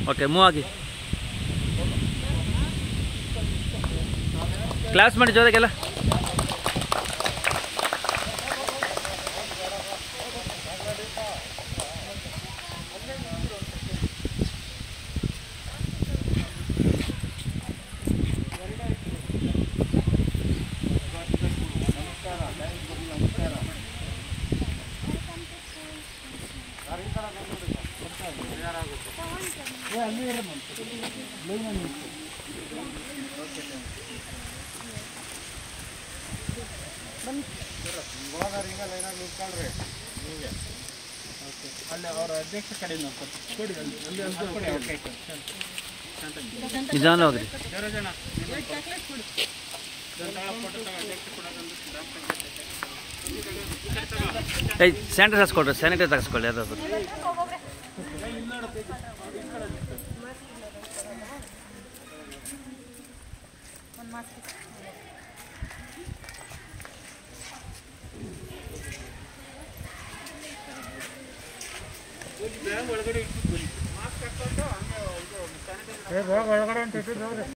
okay move ಆಗಿ class ಮಾಡಿ ಜೋರಾಗೆಲ್ಲ ಅಲ್ಲಿ ಅವರ ಅಧ್ಯಕ್ಷ ಕಡೆ ಕೊಡಿ ಅಲ್ಲಿ ಅಲ್ಲಿ ಅಲ್ಲಿ ಕೊಡಿ ಓಕೆ ನಿಧಾನ ಹೋಗ್ರಿ ಜನ ಫೋಟೋ ತಗೋ ಅಧ್ಯಕ್ಷ ಕೊಡೋದೊಂದು ಗ್ರಾಮ ಪಂಚಾಯತ್ ಏಯ್ ಸ್ಯಾನಿಟೈಸ್ ಹಾಕ್ಸ್ಕೊಳ್ರಿ ಸ್ಯಾನಿಟೈಸ್ ಹಾಕ್ಸ್ಕೊಳ್ಳಿ ಯಾವ್ದಾದ್ರು ಒಳಗಡೆ ಮಾಸ್ಕ್ ಹಾಕೊಂಡು ಹಂಗೆ ಇದು ಸ್ಯಾನಿಟೈಸರ್ ಒಳಗಡೆ ಅಂತ ಇಟ್ಟಿದ್ದು